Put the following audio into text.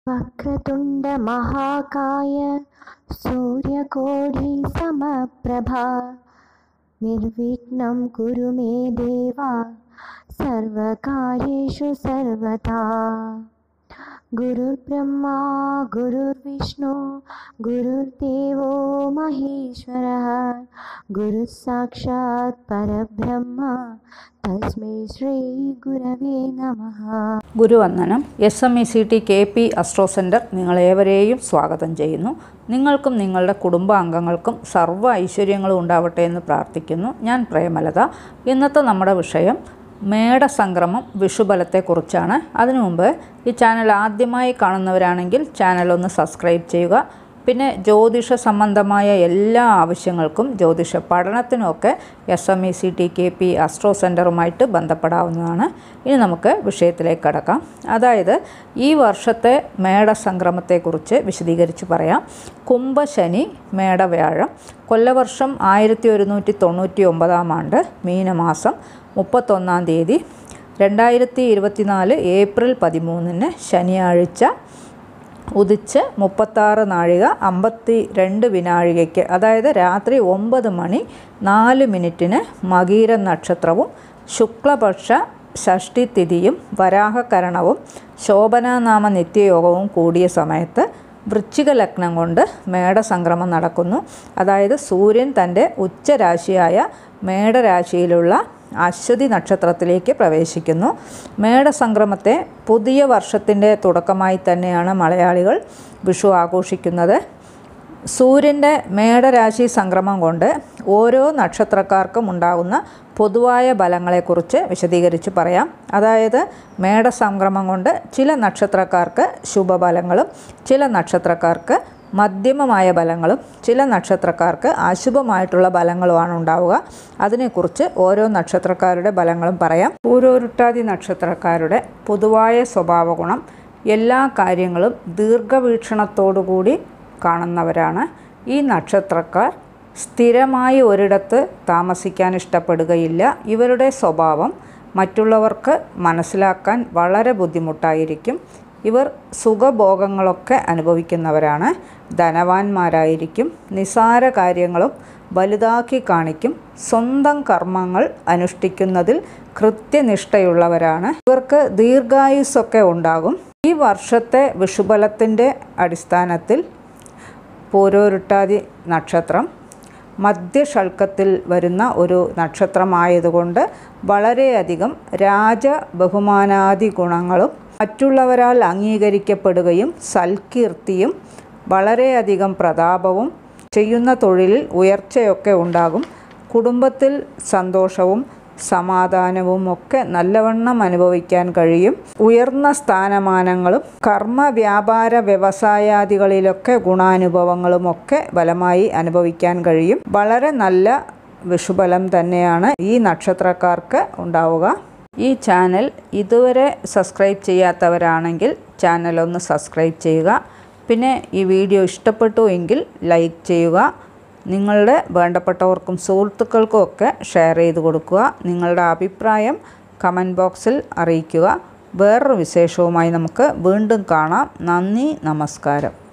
वक्रतुण्डमहाकाय सूर्यकोटिसमप्रभा निर्विघ्नं कुरु मे देवा सर्वकार्येषु सर्वदा गुरुर्ब्रह्मा गुरुर्विष्णु गुरुर्देवो महेश्वरः गुरुः साक्षात् परब्रह्म तस्मै ശ്രീഗുരവേ നമഃ ഗുരുവന്ദനം S M E C T K P astro centre നിങ്ങളേവരെയും സ്വാഗതം ചെയ്യുന്നു നിങ്ങൾക്കും നിങ്ങളുടെ കുടുംബാംഗങ്ങൾക്കും സർവ്വ ഐശ്വര്യങ്ങളും ഉണ്ടാവട്ടെ എന്ന് പ്രാർത്ഥിക്കുന്നു ഞാൻ പ്രേമലത ഇന്നത്തെ നമ്മുടെ വിഷയം മേടസംക്രമം വിഷുബലത്തെക്കുറിച്ചാണ് അതിനു മുമ്പ് ഈ ചാനൽ ആദ്യമായി കാണുന്നവരാണെങ്കിൽ ചാനൽ ഒന്ന് സബ്സ്ക്രൈബ് ചെയ്യുക പിന്നെ ജ്യോതിഷ സംബന്ധമായ എല്ലാ ആവശ്യങ്ങൾക്കും ജ്യോതിഷ പഠനത്തിനുമൊക്കെ S M E C T K P astro സെൻറ്ററുമായിട്ട് ബന്ധപ്പെടാവുന്നതാണ് ഇനി നമുക്ക് വിഷയത്തിലേക്ക് കടക്കാം അതായത് ഈ വർഷത്തെ മേടസംക്രമത്തെക്കുറിച്ച് വിശദീകരിച്ച് പറയാം കുംഭശനി മേടവ്യാഴം കൊല്ലവർഷം ആയിരത്തി ഒരുന്നൂറ്റി തൊണ്ണൂറ്റി ഒമ്പതാം ആണ്ട് മീനമാസം മുപ്പത്തൊന്നാം തീയതി രണ്ടായിരത്തി ഇരുപത്തിനാല് ഏപ്രിൽ പതിമൂന്നിന് ശനിയാഴ്ച ഉദിച്ച് മുപ്പത്താറ് നാഴിക അമ്പത്തി രണ്ട് വിനാഴികയ്ക്ക് അതായത് രാത്രി ഒമ്പത് മണി നാല് മിനിറ്റിന് മകീര നക്ഷത്രവും ശുക്ലപക്ഷ ഷഷ്ടി തിഥിയും വരാഹകരണവും ശോഭനാനാമ നിത്യയോഗവും കൂടിയ സമയത്ത് വൃശ്ചിക ലഗ്നം കൊണ്ട് മേടസംക്രമം നടക്കുന്നു അതായത് സൂര്യൻ തൻ്റെ ഉച്ചരാശിയായ മേടരാശിയിലുള്ള അശ്വതി നക്ഷത്രത്തിലേക്ക് പ്രവേശിക്കുന്നു മേടസംക്രമത്തെ പുതിയ വർഷത്തിൻ്റെ തുടക്കമായി തന്നെയാണ് മലയാളികൾ വിഷു ആഘോഷിക്കുന്നത് സൂര്യൻ്റെ മേടരാശി സംക്രമം കൊണ്ട് ഓരോ നക്ഷത്രക്കാർക്കും ഉണ്ടാകുന്ന പൊതുവായ ഫലങ്ങളെക്കുറിച്ച് വിശദീകരിച്ച് പറയാം അതായത് മേടസംക്രമം കൊണ്ട് ചില നക്ഷത്രക്കാർക്ക് ശുഭഫലങ്ങളും ചില നക്ഷത്രക്കാർക്ക് മധ്യമമായ ഫലങ്ങളും ചില നക്ഷത്രക്കാർക്ക് അശുഭമായിട്ടുള്ള ഫലങ്ങളുമാണ് ഉണ്ടാവുക അതിനെക്കുറിച്ച് ഓരോ നക്ഷത്രക്കാരുടെ ഫലങ്ങളും പറയാം പൂരോരുട്ടാതി നക്ഷത്രക്കാരുടെ പൊതുവായ സ്വഭാവ ഗുണം എല്ലാ കാര്യങ്ങളും ദീർഘവീക്ഷണത്തോടുകൂടി കാണുന്നവരാണ് ഈ നക്ഷത്രക്കാർ സ്ഥിരമായി ഒരിടത്ത് താമസിക്കാൻ ഇഷ്ടപ്പെടുകയില്ല ഇവരുടെ സ്വഭാവം മറ്റുള്ളവർക്ക് മനസ്സിലാക്കാൻ വളരെ ബുദ്ധിമുട്ടായിരിക്കും ഇവർ സുഖഭോഗങ്ങളൊക്കെ അനുഭവിക്കുന്നവരാണ് ധനവാന്മാരായിരിക്കും നിസാര കാര്യങ്ങളും വലുതാക്കി കാണിക്കും സ്വന്തം കർമ്മങ്ങൾ അനുഷ്ഠിക്കുന്നതിൽ കൃത്യനിഷ്ഠയുള്ളവരാണ് ഇവർക്ക് ദീർഘായുസ്സൊക്കെ ഉണ്ടാകും ഈ വർഷത്തെ വിഷുബലത്തിൻ്റെ അടിസ്ഥാനത്തിൽ പൂരോരുട്ടാതി നക്ഷത്രം മധ്യഷൾക്കത്തിൽ വരുന്ന ഒരു നക്ഷത്രമായതുകൊണ്ട് വളരെയധികം രാജ ബഹുമാനാദി ഗുണങ്ങളും മറ്റുള്ളവരാൽ അംഗീകരിക്കപ്പെടുകയും സൽകീർത്തിയും വളരെയധികം പ്രതാപവും ചെയ്യുന്ന തൊഴിലിൽ ഉയർച്ചയൊക്കെ ഉണ്ടാകും കുടുംബത്തിൽ സന്തോഷവും സമാധാനവും ഒക്കെ നല്ലവണ്ണം അനുഭവിക്കാൻ കഴിയും ഉയർന്ന സ്ഥാനമാനങ്ങളും കർമ്മ വ്യാപാര വ്യവസായാദികളിലൊക്കെ ഗുണാനുഭവങ്ങളും ഒക്കെ ബലമായി അനുഭവിക്കാൻ കഴിയും വളരെ നല്ല വിഷുബലം തന്നെയാണ് ഈ നക്ഷത്രക്കാർക്ക് ഉണ്ടാവുക ഈ ചാനൽ ഇതുവരെ സബ്സ്ക്രൈബ് ചെയ്യാത്തവരാണെങ്കിൽ ചാനൽ ഒന്ന് സബ്സ്ക്രൈബ് ചെയ്യുക പിന്നെ ഈ വീഡിയോ ഇഷ്ടപ്പെട്ടു എങ്കിൽ ലൈക്ക് ചെയ്യുക നിങ്ങളുടെ വേണ്ടപ്പെട്ടവർക്കും സുഹൃത്തുക്കൾക്കും ഒക്കെ ഷെയർ ചെയ്ത് കൊടുക്കുക നിങ്ങളുടെ അഭിപ്രായം കമൻറ്റ് ബോക്സിൽ അറിയിക്കുക വേറൊരു വിശേഷവുമായി നമുക്ക് വീണ്ടും കാണാം നന്ദി നമസ്കാരം